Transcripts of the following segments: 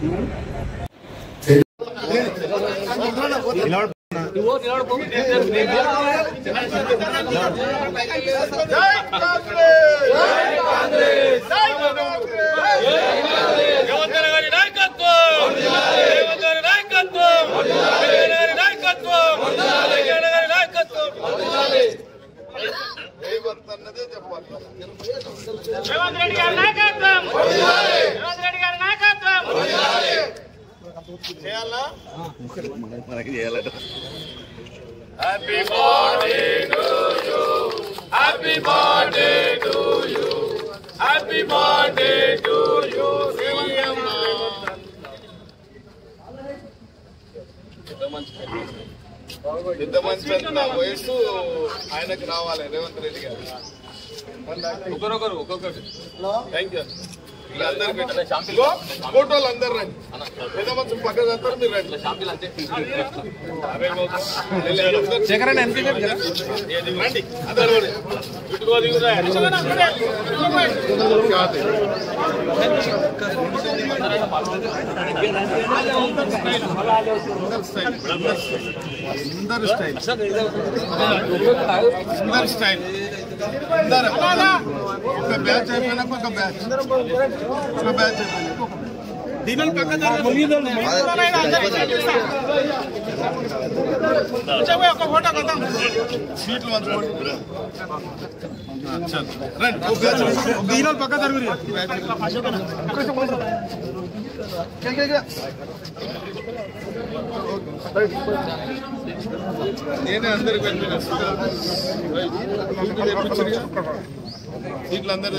రేవంత్ గారి నాయకత్వం రేవంత్ గారి నాయకత్వం కేసీఆర్ గారి నాయకత్వం కేసీఆర్ గారి నాయకత్వం రేవంత్ రెడ్డి గారి నాయకత్వం రేవంత్ రెడ్డి గారి నాయకత్వం happy birthday to you happy birthday to you happy birthday to you CM పెద్ద మనిషి అంత వయసు ఆయనకు రావాలి రేవంత్ రెడ్డి గారు ఒకరొకరు ఒక్కొక్కరు థ్యాంక్ యూ ఇలా అందరు ఇగో, ఫోటోలు అందరు రండి పెద్ద మనిషి పక్కన వస్తారు మీరు రండి శేఖరణ రండి అందరు రండి. ఇటుకో దిగురా. అందరు స్టైల్ అందరు స్టైల్ అందరు ఒక బ్యాచ్ అయిపోయినాక ఒక బ్యాచ్ ఒక బ్యాచ్ అయిపోయినాక ఒక దీని సీట్లు మంచుకోండి రండి ఒక బ్యాచ్ దీని పక్క జరుగురు నేనే అందరికి వెళ్ళిన సీట్లు అందరు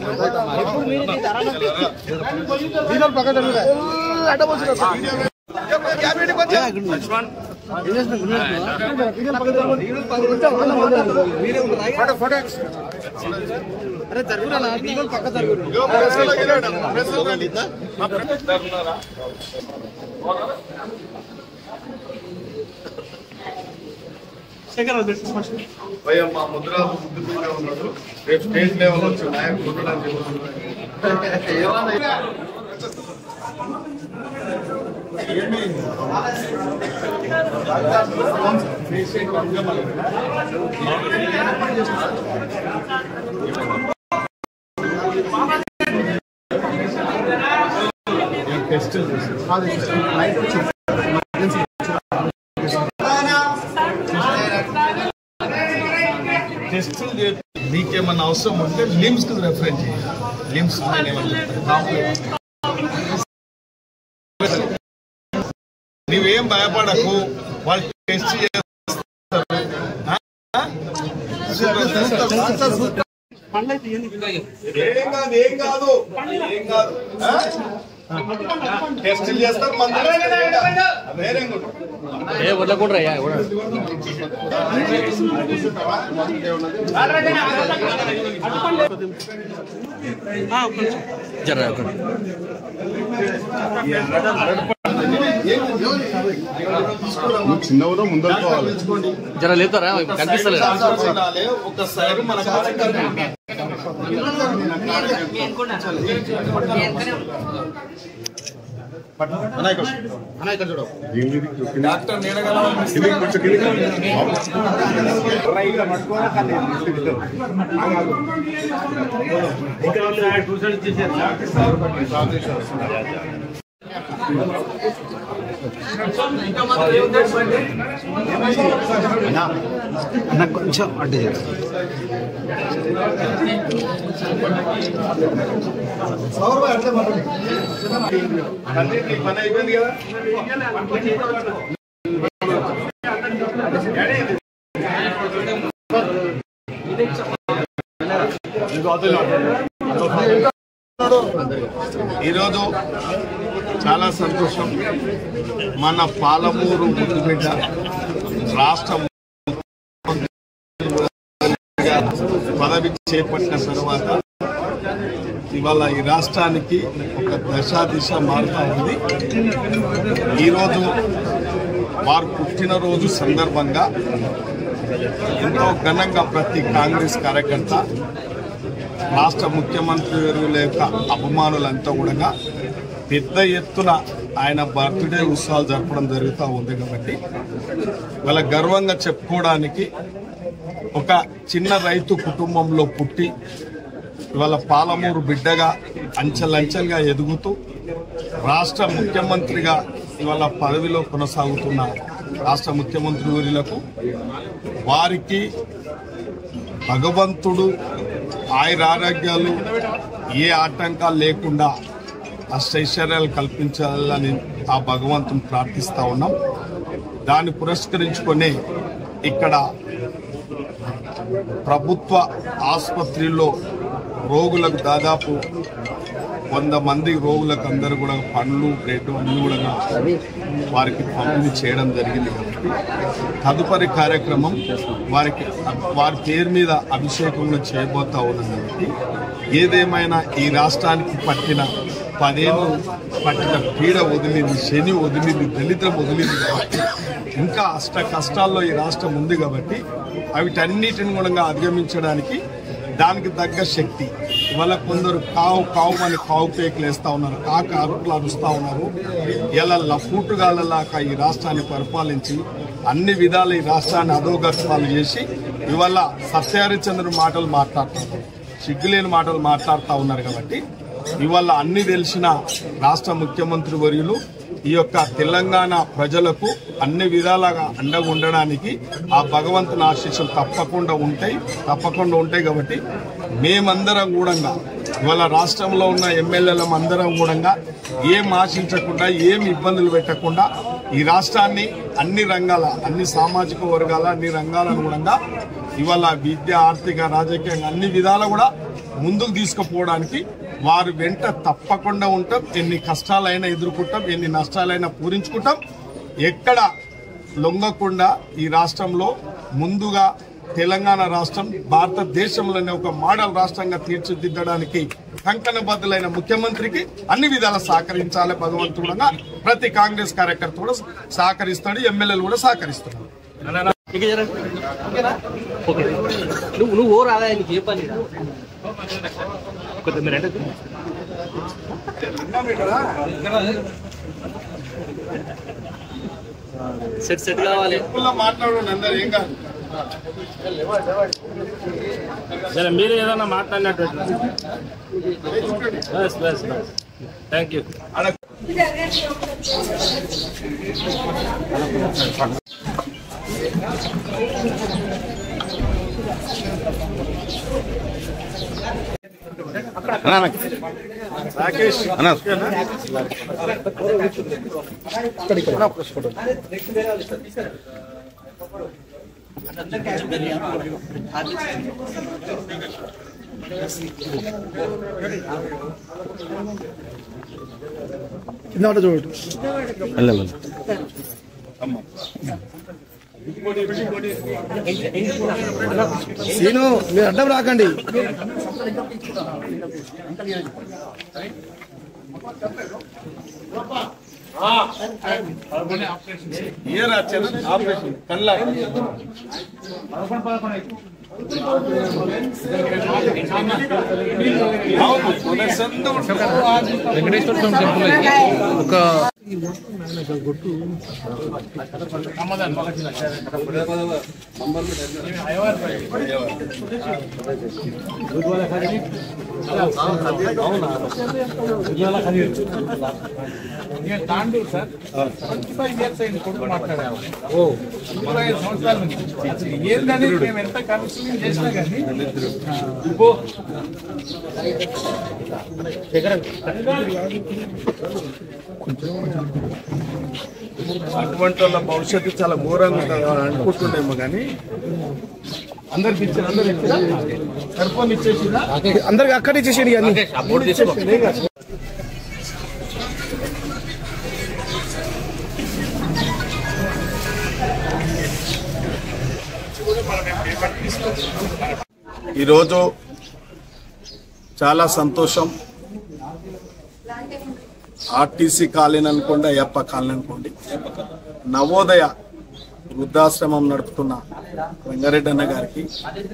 భయ మా ముద్ర ముద్దు మీద ఉన్నాడు రేపు స్టేట్ లెవెల్ వచ్చి నాయకులు ఉండడానికి టెస్టులు చేసి నీకేమన్నా అవసరం ఉంటే లిమ్స్ కి రెఫరెన్స్ చేయాలి లిమ్స్ నీవేం భయపడకు వాళ్ళు టెస్ట్ చేస్తారు ఆ? ఏం కాదు ఏం కాదు ఏం కాదు ఆ? టెస్టులు చేస్తారు మందులు ఇస్తారు. ఏం కాదు. వేరేం కూడా చిన్నవరో ముందర పోవాలి జర లేపుతారా కనిపిస్తలేదు ఉండాలి. ఒక్కసారి మన కార్యకర్త డాక్టర్ నీడగల అన్న కొంచెం అడ్డు చేయాలి అన్నిటికీ పని అయిపోయింది కదా ఈరోజు చాలా సంతోషం మన పాలమూరు ముద్దుబిడ్డ రాష్ట్ర ముఖ్యమంత్రిగా పదవి చేపట్టిన తర్వాత ఇవాళ ఈ రాష్ట్రానికి ఒక దశా దిశ మారుతా ఉంది ఈరోజు వారు పుట్టినరోజు సందర్భంగా ఎంతో ఘనంగా ప్రతి కాంగ్రెస్ కార్యకర్త రాష్ట్ర ముఖ్యమంత్రి వర్యుల యొక్క అభిమానులంతా కూడా పెద్ద ఎత్తున ఆయన బర్త్డే ఉత్సవాలు జరపడం జరుగుతూ ఉంది కాబట్టి వాళ్ళ గర్వంగా చెప్పుకోవడానికి ఒక చిన్న రైతు కుటుంబంలో పుట్టి ఇవాళ పాలమూరు బిడ్డగా అంచెలంచెలుగా ఎదుగుతూ రాష్ట్ర ముఖ్యమంత్రిగా ఇవాళ పదవిలో కొనసాగుతున్న రాష్ట్ర ముఖ్యమంత్రి ఊరిలకు వారికి భగవంతుడు ఆయురారోగ్యాలు ఏ ఆటంకాలు లేకుండా అష్టైశ్వర్యాలు కల్పించాలని ఆ భగవంతుని ప్రార్థిస్తా ఉన్నాం దాన్ని పురస్కరించుకొని ఇక్కడ ప్రభుత్వ ఆసుపత్రిలో రోగులకు దాదాపు వంద మంది రోగులకు అందరూ కూడా పండ్లు బ్రెడ్ అన్ని కూడా వారికి పంపిణీ చేయడం జరిగింది కాబట్టి తదుపరి కార్యక్రమం వారికి వారి పేరు మీద అభిషేకంలో చేయబోతా ఉన్నాం కాబట్టి ఏదేమైనా ఈ రాష్ట్రానికి పట్టిన పదేళ్ళు పట్టిన పీడ వదిలింది శని వదిలింది దళిద్రం వదిలింది కాబట్టి ఇంకా అష్ట కష్టాల్లో ఈ రాష్ట్రం ఉంది కాబట్టి వీటన్నిటిని కూడా అధిగమించడానికి దానికి తగ్గ శక్తి ఇవాళ కొందరు కావు కావు అని కావు పేకులు వేస్తా ఉన్నారు కాక అరుకులు అరుస్తా ఉన్నారు ఇలా లఫూటుగాళ్ళలాగా ఈ రాష్ట్రాన్ని పరిపాలించి అన్ని విధాల ఈ రాష్ట్రాన్ని అధోగత్వాలు చేసి ఇవాళ సత్యహరిచంద్రుని మాటలు మాట్లాడుతున్నారు సిగ్గులేని మాటలు మాట్లాడుతూ ఉన్నారు కాబట్టి ఇవాళ అన్ని తెలిసిన రాష్ట్ర ముఖ్యమంత్రి వర్యులు ఈ యొక్క తెలంగాణ ప్రజలకు అన్ని విధాలుగా అండగా ఉండడానికి ఆ భగవంతుని ఆశీస్సులు తప్పకుండా ఉంటాయి తప్పకుండా ఉంటాయి కాబట్టి మేమందరం కూడా ఇవాళ రాష్ట్రంలో ఉన్న ఎమ్మెల్యేలం అందరం కూడా ఏం ఆశించకుండా ఏం ఇబ్బందులు పెట్టకుండా ఈ రాష్ట్రాన్ని అన్ని రంగాల అన్ని సామాజిక వర్గాల అన్ని రంగాలను కూడా ఇవాళ విద్య ఆర్థిక రాజకీయంగా అన్ని విధాలు కూడా ముందుకు తీసుకుపోవడానికి వారి వెంట తప్పకుండా ఉంటాం ఎన్ని కష్టాలైనా ఎదుర్కొంటాం ఎన్ని నష్టాలైనా పూరించుకుంటాం ఎక్కడ లొంగకుండా ఈ రాష్ట్రంలో ముందుగా తెలంగాణ రాష్ట్రం భారతదేశంలోనే ఒక మోడల్ రాష్ట్రంగా తీర్చిదిద్దడానికి కంకణబద్దులైన ముఖ్యమంత్రికి అన్ని విధాలా సహకరించాలి భగవంతుడుగా ప్రతి కాంగ్రెస్ కార్యకర్త కూడా సహకరిస్తాడు ఎమ్మెల్యేలు కూడా సహకరిస్తున్నారు ఇక జర ఓకే నువ్వు నువ్వు ఓ రాదా నీకు ఏ పని కొద్దిగా మీరు అంటే సెట్ సెట్ కావాలి మాట్లాడు అందరు ఏం కాదు సరే మీరు ఏదన్నా మాట్లాడినట్టు బస్ బస్ బస్ థ్యాంక్ యూ రాకేష్ సీను మీరు అడ్డం రాకండి ఏ రాచాను ఆపరేషన్ కళ్ళ అవును మన సొంత వెంకటేశ్వర స్వామి టెంపుల్ ఒక Tandur sir twenty five years అయింది కొడుకు మాట్లాడాము ఇరవై ఐదు సంవత్సరాల నుంచి అసలు ఏందనేది మేము ఎంత కన్సల్టింగ్ చేసినా కానీ ఇబ్బో. అటువంటి వాళ్ళ భవిష్యత్తు చాలా ఘోరంగా ఉంటుంది అని అనుకుంటుండేమో కానీ అందరికి ఇచ్చారు అందరు ఇచ్చారా సరిపోని ఇచ్చేసిరా అందరికి అక్కడే చేసేది అన్ని ఈరోజు చాలా సంతోషం ఆర్టీసీ కాలనీ అనుకోండి అయ్యప్ప కాలనీ అనుకోండి నవోదయ వృద్ధాశ్రమం నడుపుతున్న వెంగారెడ్డి అన్న గారికి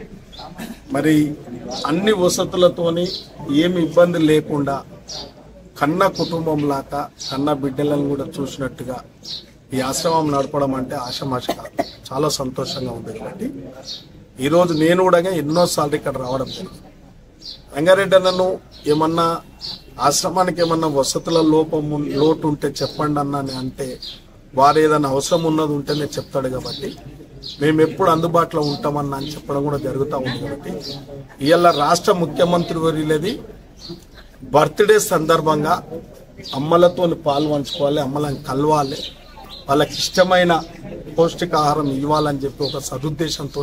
మరి అన్ని వసతులతోని ఏమి ఇబ్బంది లేకుండా కన్న కుటుంబం లాగా కన్న బిడ్డలను కూడా చూసినట్టుగా ఈ ఆశ్రమం నడపడం అంటే ఆశమాష కాదు చాలా సంతోషంగా ఉంది కాబట్టి ఈరోజు నేను కూడా ఎన్నోసార్లు ఇక్కడ రావడం జరిగింది రంగారెడ్డి అన్నను ఏమన్నా ఆశ్రమానికి ఏమన్నా వసతుల లోపం ఉన్- లోటు ఉంటే చెప్పండి అన్న అని అంటే వారు ఏదైనా అవసరం ఉన్నది ఉంటేనే చెప్తాడు కాబట్టి మేము ఎప్పుడు అందుబాటులో ఉంటామన్నా అని చెప్పడం కూడా జరుగుతూ ఉంది కాబట్టి ఇవాళ రాష్ట్ర ముఖ్యమంత్రి వర్యులది బర్త్డే సందర్భంగా అమ్మలతో పాలు పంచుకోవాలి అమ్మలను కలవాలి వాళ్ళకి ఇష్టమైన పౌష్టికాహారం ఇవ్వాలని చెప్పి ఒక సదుద్దేశంతో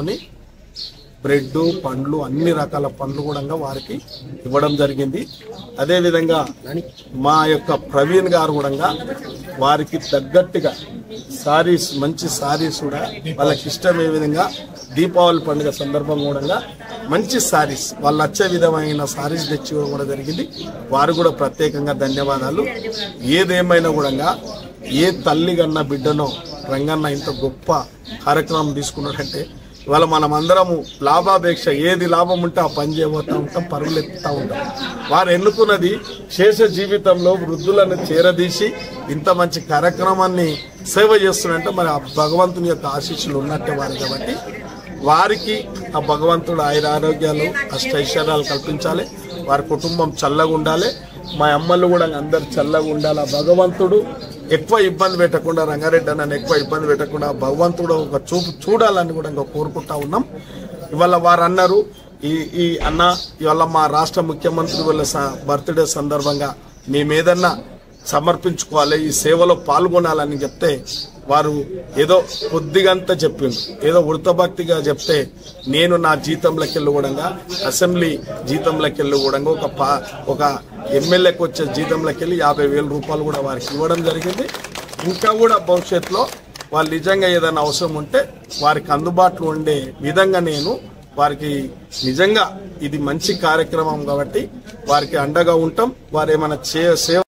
బ్రెడ్ పండ్లు అన్ని రకాల పండ్లు కూడా వారికి ఇవ్వడం జరిగింది అదేవిధంగా మా యొక్క ప్రవీణ్ గారు కూడా వారికి తగ్గట్టుగా సారీస్ మంచి సారీస్ కూడా వాళ్ళకి ఇష్టమే విధంగా దీపావళి పండుగ సందర్భంగా కూడా మంచి సారీస్ వాళ్ళు వచ్చే విధమైన సారీస్ తెచ్చి ఇవ్వడం కూడా జరిగింది వారు కూడా ప్రత్యేకంగా ధన్యవాదాలు ఏదేమైనా కూడా ఏ తల్లి కన్నా బిడ్డనో రంగన్న ఇంత గొప్ప కార్యక్రమం తీసుకున్నాడంటే ఇవాళ మనం అందరము లాభాపేక్ష ఏది లాభం ఉంటే ఆ పని చేయబోతా ఉంటాం పరుగులు ఎత్తుతా ఉంటాం వారు ఎన్నుకున్నది శేష జీవితంలో వృద్ధులను చేరదీసి ఇంత మంచి కార్యక్రమాన్ని సేవ చేస్తున్నంటే మరి ఆ భగవంతుని యొక్క ఆశీస్సులు ఉన్నట్టే వారు కాబట్టి వారికి ఆ భగవంతుడు ఆయుర ఆరోగ్యాలు అష్టైశ్వర్యాలు కల్పించాలి వారి కుటుంబం చల్లగా ఉండాలి మా అమ్మలు కూడా అందరు చల్లగా ఉండాలి ఆ భగవంతుడు ఎక్కువ ఇబ్బంది పెట్టకుండా రంగారెడ్డి అన్నని ఎక్కువ ఇబ్బంది పెట్టకుండా ఆ భగవంతుడు ఒక చూపు చూడాలని కూడా ఇంకా కోరుకుంటా ఉన్నాం ఇవాళ వారు అన్నారు ఈ ఈ అన్న ఇవాళ మా రాష్ట్ర ముఖ్యమంత్రి వాళ్ళ స- బర్త్డే సందర్భంగా మేమేదన్నా సమర్పించుకోవాలి ఈ సేవలో పాల్గొనాలని చెప్తే వారు ఏదో కొద్దిగంత చెప్పిండు ఏదో వృతభక్తిగా చెప్తే నేను నా జీతంలోకి వెళ్ళి కూడా అసెంబ్లీ జీతంలోకి వెళ్ళి కూడా ఒక పా ఒక ఎమ్మెల్యేకి వచ్చే జీతంలోకి వెళ్ళి యాభై వేల రూపాయలు కూడా వారికి ఇవ్వడం జరిగింది ఇంకా కూడా భవిష్యత్తులో వాళ్ళు నిజంగా ఏదైనా అవసరం ఉంటే వారికి అందుబాటులో ఉండే విధంగా నేను వారికి నిజంగా ఇది మంచి కార్యక్రమం కాబట్టి వారికి అండగా ఉంటాం వారు ఏమైనా చే సేవ